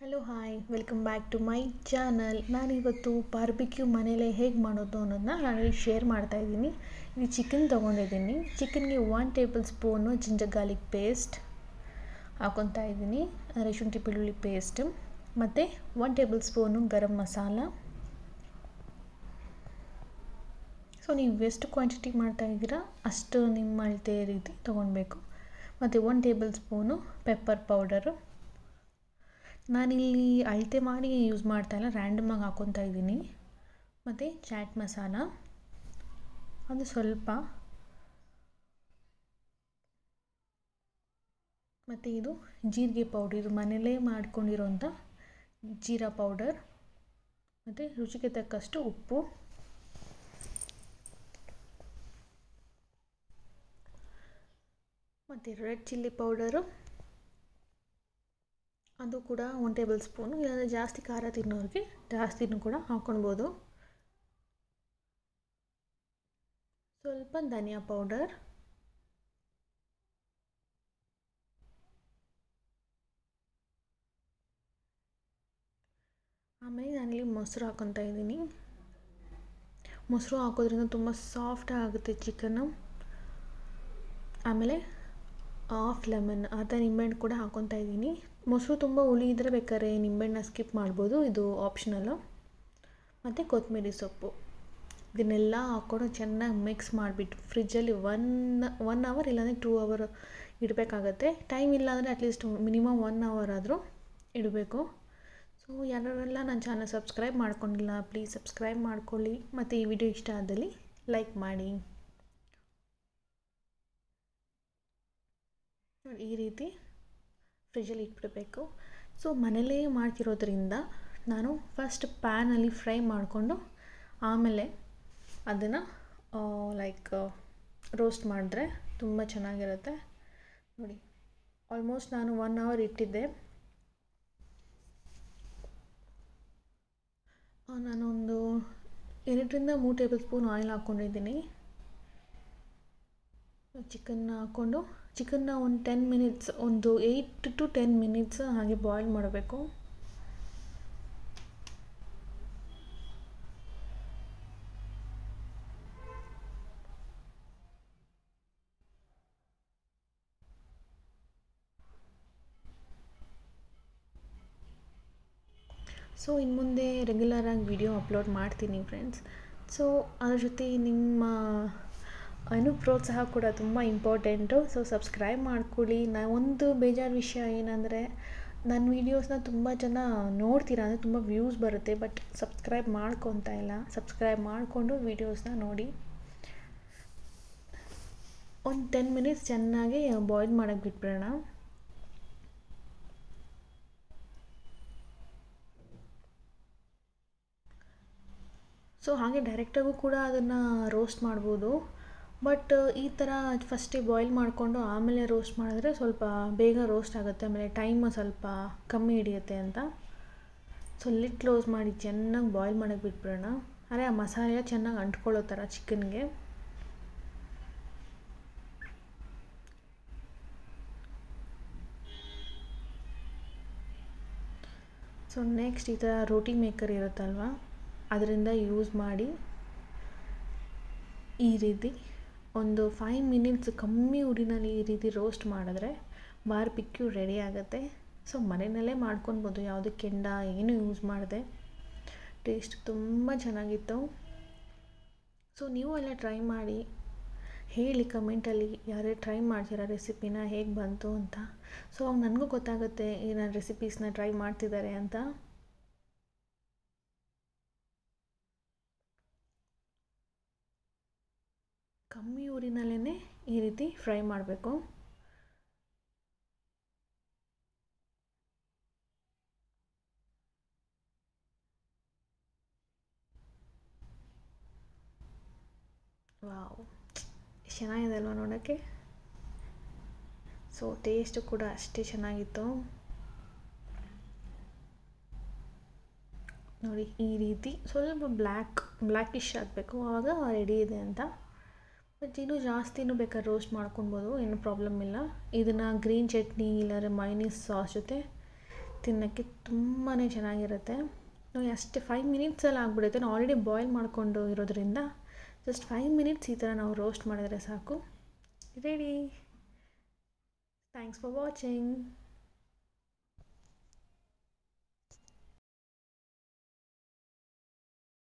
hello hi welcome back to my channel ನಾನಿವತ್ತು barbecue ಮನೇಲೇ ಹೇಗೆ ಮಾಡೋದು ಅನ್ನೋದನ್ನ ನಾನಿಲ್ಲಿ ಶೇರ್ ಮಾಡ್ತಾಯಿದ್ದೀನಿ ಇದು ಚಿಕನ್ ತೊಗೊಂಡಿದ್ದೀನಿ ಚಿಕನ್ಗೆ one table spoon ginger garlic paste ಹಾಕೊತಾ ಇದ್ದೀನಿ ಅಂದರೆ ಶುಂಠಿ ಬೆಳ್ಳುಳ್ಳಿ ಪೇಸ್ಟ್ ಮತ್ತು one table spoon garam masala so ನೀವು ಎಷ್ಟು ಕ್ವಾಂಟಿಟಿ ಮಾಡ್ತಾಯಿದ್ದೀರಾ ಅಷ್ಟು ನಿಮ್ಮ ಅಳತೆ ರೀತಿ ತೊಗೊಳ್ಬೇಕು ಮತ್ತು one table spoon pepper powder ನಾನಿಲ್ಲಿ ಅಳತೆ ಮಾಡಿ ಯೂಸ್ ಮಾಡ್ತಾಯಿಲ್ಲ ರ್ಯಾಂಡಮಾಗಿ ಹಾಕ್ಕೊತಾ ಇದ್ದೀನಿ ಮತ್ತು ಚಾಟ್ ಮಸಾಲ ಅದು ಸ್ವಲ್ಪ ಮತ್ತು ಇದು ಜೀರಿಗೆ ಪೌಡ್ರ್ ಇದು ಮನೆಯಲ್ಲೇ ಮಾಡ್ಕೊಂಡಿರೋಂಥ ಜೀರಾ ಪೌಡರ್ ಮತ್ತು ರುಚಿಗೆ ತಕ್ಕಷ್ಟು ಉಪ್ಪು ಮತ್ತು ರೆಡ್ ಚಿಲ್ಲಿ ಪೌಡರು ಅದು ಕೂಡ ಒನ್ ಟೇಬಲ್ ಸ್ಪೂನು ಇಲ್ಲಾಂದರೆ ಜಾಸ್ತಿ ಖಾರ ತಿನ್ನೋರಿಗೆ ಜಾಸ್ತಿನೂ ಕೂಡ ಹಾಕ್ಕೊಳ್ಬೋದು ಸ್ವಲ್ಪ ಧನಿಯಾ ಪೌಡರ್ ಆಮೇಲೆ ನಾನಿಲ್ಲಿ ಮೊಸರು ಹಾಕ್ಕೊತಾ ಇದ್ದೀನಿ ಮೊಸರು ಹಾಕೋದ್ರಿಂದ ತುಂಬ ಸಾಫ್ಟ್ ಆಗುತ್ತೆ ಚಿಕನ್ನು ಆಮೇಲೆ ಆಫ್ ಲೆಮನ್ ಅರ್ಧ ನಿಂಬೆಹಣ್ಣು ಕೂಡ ಹಾಕ್ಕೊತಾ ಇದ್ದೀನಿ ಮೊಸರು ತುಂಬ ಹುಳಿ ಇದ್ದರೆ ಬೇಕಾದ್ರೆ ನಿಂಬೆಹಣ್ಣ ಸ್ಕಿಪ್ ಮಾಡ್ಬೋದು ಇದು ಆಪ್ಷನಲ್ಲು ಮತ್ತು ಕೊತ್ತಂಬರಿ ಸೊಪ್ಪು ಇದನ್ನೆಲ್ಲ ಹಾಕ್ಕೊಂಡು ಚೆನ್ನಾಗಿ ಮಿಕ್ಸ್ ಮಾಡಿಬಿಟ್ಟು ಫ್ರಿಜ್ಜಲ್ಲಿ ಒನ್ ಒನ್ ಅವರ್ ಇಲ್ಲಾಂದರೆ ಟೂ ಅವರ್ ಇಡಬೇಕಾಗತ್ತೆ ಟೈಮ್ ಇಲ್ಲ ಅಂದರೆ ಅಟ್ಲೀಸ್ಟ್ ಮಿನಿಮಮ್ ಒನ್ ಅವರ್ ಆದರೂ ಇಡಬೇಕು ಸೊ ಯಾರೆಲ್ಲ ನನ್ನ ಚಾನಲ್ ಸಬ್ಸ್ಕ್ರೈಬ್ ಮಾಡ್ಕೊಂಡಿಲ್ಲ ಪ್ಲೀಸ್ ಸಬ್ಸ್ಕ್ರೈಬ್ ಮಾಡ್ಕೊಳ್ಳಿ ಮತ್ತು ಈ ವಿಡಿಯೋ ಇಷ್ಟ ಆದಲ್ಲಿ ಲೈಕ್ ಮಾಡಿ ಈ ರೀತಿ ಫ್ರಿಜ್ಜಲ್ಲಿ ಇಟ್ಬಿಡಬೇಕು ಸೊ ಮನೇಲೇ ಮಾಡ್ತಿರೋದ್ರಿಂದ ನಾನು ಫಸ್ಟ್ ಪ್ಯಾನಲ್ಲಿ ಫ್ರೈ ಮಾಡಿಕೊಂಡು ಆಮೇಲೆ ಅದನ್ನು ಲೈಕ್ ರೋಸ್ಟ್ ಮಾಡಿದ್ರೆ ತುಂಬ ಚೆನ್ನಾಗಿರುತ್ತೆ ನೋಡಿ ಆಲ್ಮೋಸ್ಟ್ ನಾನು ಒನ್ ಅವರ್ ಇಟ್ಟಿದ್ದೆ ನಾನೊಂದು ಎರಡರಿಂದ ಮೂರು ಟೇಬಲ್ ಸ್ಪೂನ್ ಆಯಿಲ್ ಹಾಕ್ಕೊಂಡಿದ್ದೀನಿ ಚಿಕನ್ನ ಹಾಕ್ಕೊಂಡು ಚಿಕನ್ನ ಒಂದು ಟೆನ್ ಮಿನಿಟ್ಸ್ ಒಂದು ಏಯ್ಟ್ ಟು ಟೆನ್ ಮಿನಿಟ್ಸ್ ಹಾಗೆ ಬಾಯ್ಲ್ ಮಾಡಬೇಕು ಸೊ ಇನ್ನು ಮುಂದೆ ರೆಗ್ಯುಲರಾಗಿ ವಿಡಿಯೋ ಅಪ್ಲೋಡ್ ಮಾಡ್ತೀನಿ ಫ್ರೆಂಡ್ಸ್ ಸೊ ಅದ್ರ ಜೊತೆ ನಿಮ್ಮ ಏನು ಪ್ರೋತ್ಸಾಹ ಕೂಡ ತುಂಬ ಇಂಪಾರ್ಟೆಂಟು ಸೊ ಸಬ್ಸ್ಕ್ರೈಬ್ ಮಾಡ್ಕೊಳ್ಳಿ ನಾ ಒಂದು ಬೇಜಾರು ವಿಷಯ ಏನಂದರೆ ನನ್ನ ವೀಡಿಯೋಸ್ನ ತುಂಬ ಜನ ನೋಡ್ತೀರಾ ಅಂದರೆ ತುಂಬ ವ್ಯೂಸ್ ಬರುತ್ತೆ ಬಟ್ ಸಬ್ಸ್ಕ್ರೈಬ್ ಮಾಡ್ಕೊತಾ ಇಲ್ಲ ಸಬ್ಸ್ಕ್ರೈಬ್ ಮಾಡಿಕೊಂಡು ವೀಡಿಯೋಸ್ನ ನೋಡಿ ಒಂದು ಟೆನ್ ಮಿನಿಟ್ಸ್ ಚೆನ್ನಾಗಿ ಬಾಯ್ಲ್ ಮಾಡೋಕ್ಕೆ ಬಿಟ್ಬಿಡೋಣ ಸೊ ಹಾಗೆ ಡೈರೆಕ್ಟಾಗೂ ಕೂಡ ಅದನ್ನು ರೋಸ್ಟ್ ಮಾಡ್ಬೋದು ಬಟ್ ಈ ಥರ ಫಸ್ಟೇ ಬಾಯ್ಲ್ ಮಾಡಿಕೊಂಡು ಆಮೇಲೆ ರೋಸ್ಟ್ ಮಾಡಿದ್ರೆ ಸ್ವಲ್ಪ ಬೇಗ ರೋಸ್ಟ್ ಆಗುತ್ತೆ ಆಮೇಲೆ ಟೈಮ್ ಸ್ವಲ್ಪ ಕಮ್ಮಿ ಹಿಡಿಯುತ್ತೆ ಅಂತ ಸೊ ಲಿಡ್ ಕ್ಲೋಸ್ ಮಾಡಿ ಚೆನ್ನಾಗಿ ಬಾಯ್ಲ್ ಮಾಡೋಕ್ಕೆ ಬಿಟ್ಬಿಡೋಣ ಅರೆ ಆ ಮಸಾಲೆ ಚೆನ್ನಾಗಿ ಅಂಟ್ಕೊಳ್ಳೋ ಥರ ಚಿಕನ್ಗೆ ಸೊ ನೆಕ್ಸ್ಟ್ ಈ ಥರ ರೋಟಿ ಮೇಕರ್ ಇರುತ್ತಲ್ವ ಅದರಿಂದ ಯೂಸ್ ಮಾಡಿ ಈ ರೀತಿ ಒಂದು ಫೈವ್ ಮಿನಿಟ್ಸ್ ಕಮ್ಮಿ ಉರಿನಲ್ಲಿ ಈ ರೀತಿ ರೋಸ್ಟ್ ಮಾಡಿದ್ರೆ ಬಾರ್ಬಿಕ್ಯೂ ರೆಡಿ ಆಗುತ್ತೆ ಸೊ ಮನೆಯಲ್ಲೇ ಮಾಡ್ಕೊಳ್ಬೋದು ಯಾವುದೇ ಕೆಂಡ ಏನೂ ಯೂಸ್ ಮಾಡಿದೆ ಟೇಸ್ಟ್ ತುಂಬ ಚೆನ್ನಾಗಿತ್ತು ಸೊ ನೀವು ಎಲ್ಲ ಟ್ರೈ ಮಾಡಿ ಹೇಳಿ ಕಮೆಂಟಲ್ಲಿ ಯಾರೇ ಟ್ರೈ ಮಾಡ್ತೀರಾ ರೆಸಿಪಿನ ಹೇಗೆ ಬಂತು ಅಂತ ಸೊ ಅವಾಗ ನನಗೂ ಗೊತ್ತಾಗುತ್ತೆ ಈ ನನ್ನ ರೆಸಿಪೀಸ್ನ ಟ್ರೈ ಮಾಡ್ತಿದ್ದಾರೆ ಅಂತ ಕಮ್ಮಿ ಊರಿನಲ್ಲೇ ಈ ರೀತಿ ಫ್ರೈ ಮಾಡಬೇಕು ವಾವ್ ಚೆನ್ನಾಗಿದೆ ಅಲ್ವಾ ನೋಡೋಕ್ಕೆ ಸೊ ಟೇಸ್ಟು ಕೂಡ ಅಷ್ಟೇ ಚೆನ್ನಾಗಿತ್ತು ನೋಡಿ ಈ ರೀತಿ ಸ್ವಲ್ಪ ಬ್ಲ್ಯಾಕ್ ಬ್ಲ್ಯಾಕಿಶ್ ಆಗಬೇಕು ಆವಾಗ ರೆಡಿ ಇದೆ ಅಂತ ಬಟ್ ಇನ್ನೂ ಜಾಸ್ತಿನೂ ಬೇಕಾದ್ರೆ ರೋಸ್ಟ್ ಮಾಡ್ಕೊಳ್ಬೋದು ಏನು ಪ್ರಾಬ್ಲಮ್ ಇಲ್ಲ ಇದನ್ನು ಗ್ರೀನ್ ಚಟ್ನಿ ಇಲ್ಲಾಂದರೆ ಮೈನೀಸ್ ಸಾಸ್ ಜೊತೆ ತಿನ್ನೋಕ್ಕೆ ತುಂಬಾ ಚೆನ್ನಾಗಿರುತ್ತೆ ನಾವು ಅಷ್ಟೇ ಫೈವ್ ಮಿನಿಟ್ಸಲ್ಲಿ ಆಗಿಬಿಡುತ್ತೆ ನಾವು ಆಲ್ರೆಡಿ ಬಾಯ್ಲ್ ಮಾಡಿಕೊಂಡು ಇರೋದ್ರಿಂದ ಜಸ್ಟ್ ಫೈವ್ ಮಿನಿಟ್ಸ್ ಈ ಥರ ನಾವು ರೋಸ್ಟ್ ಮಾಡಿದರೆ ಸಾಕು ರೆಡಿ ಥ್ಯಾಂಕ್ಸ್ ಫಾರ್ ವಾಚಿಂಗ್